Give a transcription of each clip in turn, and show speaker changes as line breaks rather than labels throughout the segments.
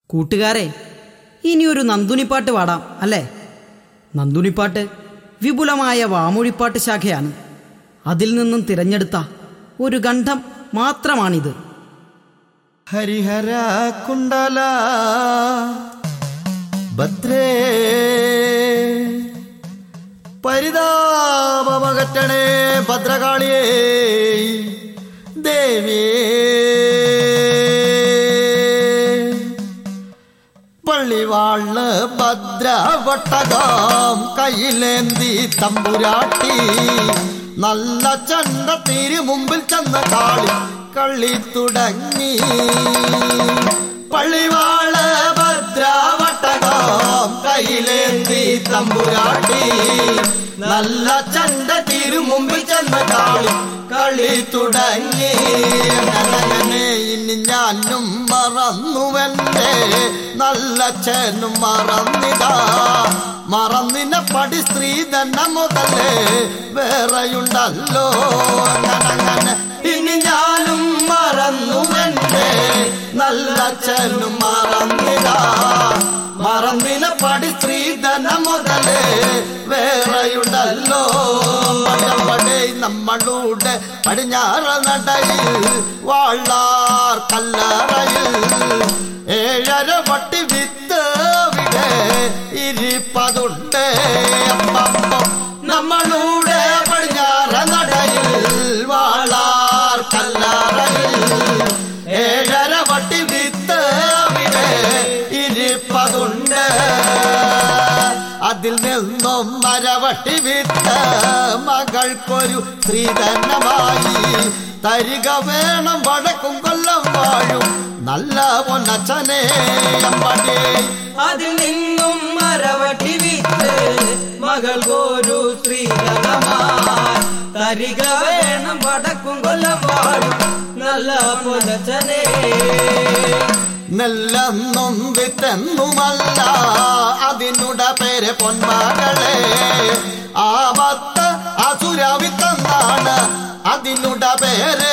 കൂട്ടുകാരെ ഇനിയൊരു നന്ദുനിപ്പാട്ട് പാടാം അല്ലേ നന്ദുനിപ്പാട്ട് വിപുലമായ വാമൊഴിപ്പാട്ട് ശാഖയാണ് അതിൽ നിന്നും തിരഞ്ഞെടുത്ത ഒരു ഗണ്ഡം മാത്രമാണിത്
ഹരിഹര കുണ്ടല ഭദ്രേ പരിതാപമകറ്റണേ ഭദ്രകാളിയേ ദേവിയേ പള്ളിവാള് ഭദ്രവട്ടകം കയ്യിലേന്തി തമ്പുരാട്ടി നല്ല ചണ്ട തിരി മുമ്പിൽ ചെന്ന കാളി കള്ളി തുടങ്ങി പള്ളിവാള് ഭദ്രവട്ടകം കയ്യിലേന്തി തമ്പുരാട്ടി നല്ല ചണ്ട തിരു മുമ്പിൽ ചെന്ന കാളി കളി തുടങ്ങി അങ്ങനെ ഇനി ഞാനും മറന്നുവെന്റെ നല്ല ചേനും മറന്നിതാ മറന്നിന പടി സ്ത്രീ തന്നെ മുതലേ വേറെയുണ്ടല്ലോ അങ്ങനെ ഇനി ഞാനും മറന്നുവെന്റെ നല്ല ചേനും മറന്നിതാ മറന്നിന പടി സ്ത്രീ തന്നെ മുതലേ വേറെയുണ്ടല്ലോ പടപടേ നമ്മളുടെ പടിഞ്ഞാറ് നടയിൽ വാളാർ കല്ലറയിൽ ഏഴര വട്ടി വിത്ത് വിടെ ഇരിപ്പതുണ്ട് അപ്പപ്പം നമ്മളുടെ പടിഞ്ഞാറ് നടയിൽ വാളാർ കല്ലറയിൽ ഏഴര വട്ടി വിത്ത് വിടെ ഇരിപ്പതുണ്ട് അതിൽ നിന്നും മരവട്ടി വിട്ട് മകൾക്കൊരു ശ്രീധനമായി തരിക വേണം വടക്കും കൊല്ലം വാഴും നല്ല പൊന്നച്ചനെ അമ്പടേ
അതിൽ നിന്നും മരവട്ടി വിറ്റ് മകൾക്കൊരു ശ്രീധനമായി തരിക വേണം വടക്കും കൊല്ലം പാടും നല്ല പുലച്ചനെ
നെല്ലെന്നും വിത്തെന്നുമല്ല അതിനുട പേര് പൊന്മകളെ ആപത്ത് അസുരവിത്തെന്നാണ് അതിനുട പേര്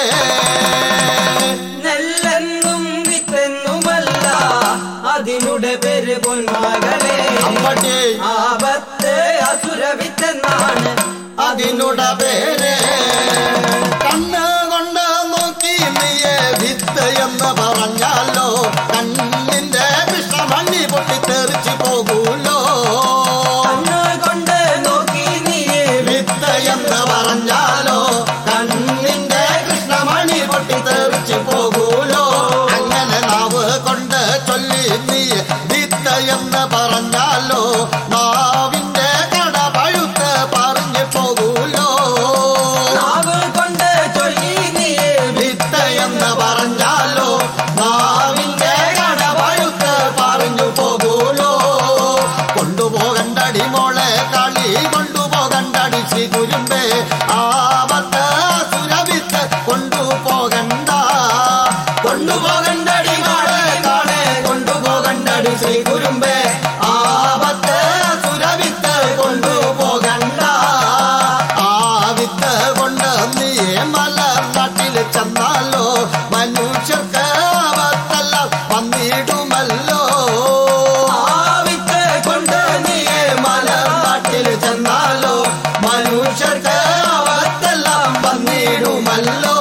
നെല്ലെന്നും വിത്തെന്നുമല്ല അതിനുടെ പേര് പൊന്മകളെ
അമ്പടേ
ആപത്ത് അസുര വിത്തെന്നാണ്
അതിനുട പേര് കണ്ണ് കൊണ്ട് നോക്കി നീയെ വിത്ത് എന്ന് പറഞ്ഞാലോ കണ്ണിന്റെ വിഷമണ്ണി പൊട്ടിത്തെറിച്ചു പോകൂലോ
കണ്ണ് കൊണ്ട് നോക്കി നീ
വിത്ത് എന്ന് പറഞ്ഞാലോ കണ്ണിന്റെ കൃഷ്ണമണി പൊട്ടിത്തെറിച്ചു പോകൂലോ അങ്ങനെ നാവ് കൊണ്ട് ചൊല്ലി നീ വിത്ത് എന്ന് പറഞ്ഞാലോ നാവിന്റെ കട പഴുത്ത് പറഞ്ഞു പോകൂലോ
നാവ് കൊണ്ട് ചൊല്ലി നീ
വിത്ത് എന്ന് പറഞ്ഞാലോ നാവിന്റെ കട പഴുത്ത് പറഞ്ഞു പോകൂലോ കൊണ്ടുപോകണ്ടടി മോളെ കളി കൊണ്ടുപോകണ്ടടി ശ്രീ കുരുമ്പേ ആപത്ത് സുരവിത്ത് കൊണ്ടുപോകണ്ട കൊണ്ടുപോകണ്ടടി മോളെ കാളെ കൊണ്ടുപോകണ്ടടി ശ്രീ കുരുമ്പേ ആപത്ത് സുരവിത്ത് കൊണ്ടുപോകണ്ട ആ വിത്ത് കൊണ്ട് നീ മലനാട്ടിൽ ചെന്നാലോ മനുഷ്യർക്ക് ആപത്തെല്ലാം വന്നിടുമല്ലോ
ആവിത്ത് കൊണ്ട് നീ
മലനാട്ടിൽ ചെന്നാലോ മനുഷ്യർക്ക് ആപത്തെല്ലാം വന്നിടുമല്ലോ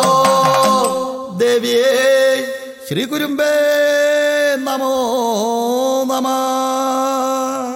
ദേവിയേ ശ്രീ കുരുമ്പേ നമോ നമ